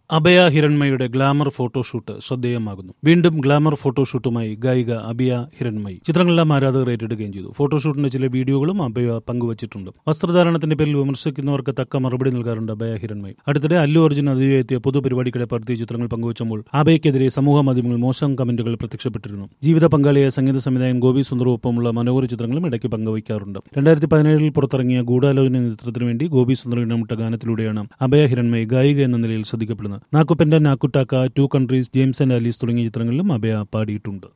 അഭയ ഹിരൺമയുടെ glamour photoshoot ശ്രദ്ധേയമാകുന്നു വീണ്ടും glamour ഫോട്ടോഷൂട്ടുമായി ഗായിക അഭയ ഹിരൺമയി ചിത്രങ്ങളെല്ലാം ആരാധകർ ഏറ്റെടുക്കുകയും ചെയ്തു ഫോട്ടോഷൂട്ടിന്റെ ചില വീഡിയോകളും അഭയ പങ്കുവച്ചിട്ടുണ്ട് വസ്ത്രധാരണത്തിന്റെ പേരിൽ വിമർശിക്കുന്നവർക്ക് തക്ക മറുപടി നൽകാറുണ്ട് അഭയ ഹിരൺമയി അടുത്തിടെ അല്ലു അർജുൻ അതിഥിയെത്തിയ പൊതുപരിപാടിക്കിടെ പടുത്തിയ ചിത്രങ്ങൾ പങ്കുവച്ചപ്പോൾ അഭയക്കെതിരെ സമൂഹ മാധ്യമങ്ങളിൽ മോശം കമന്റുകൾ പ്രത്യക്ഷപ്പെട്ടിരുന്നു ജീവിത പങ്കാളിയായ സംഗീത സംവിധായകൻ ഗോപി സുന്ദറുമൊപ്പമുള്ള മനോഹര ചിത്രങ്ങളും ഇടയ്ക്ക് പങ്കുവയ്ക്കാറുണ്ട് രണ്ടായിരത്തി പതിനേഴിൽ പുറത്തിറങ്ങിയ ഗൂഢാലോചന ചിത്രത്തിനു വേണ്ടി ഗോപി സുന്ദർ ഇടമിട്ട ഗാനത്തിലൂടെയാണ് അഭയ ഹിരൺമയി ഗായിക എന്ന നിലയിൽ ശ്രദ്ധിക്കപ്പെടുന്നത് നാക്കുപ്പന്റെ നാക്കുട്ടാക്ക two countries James and Alice തുടങ്ങിയ ചിത്രങ്ങളിലും അഭയ പാടിയിട്ടുണ്ട്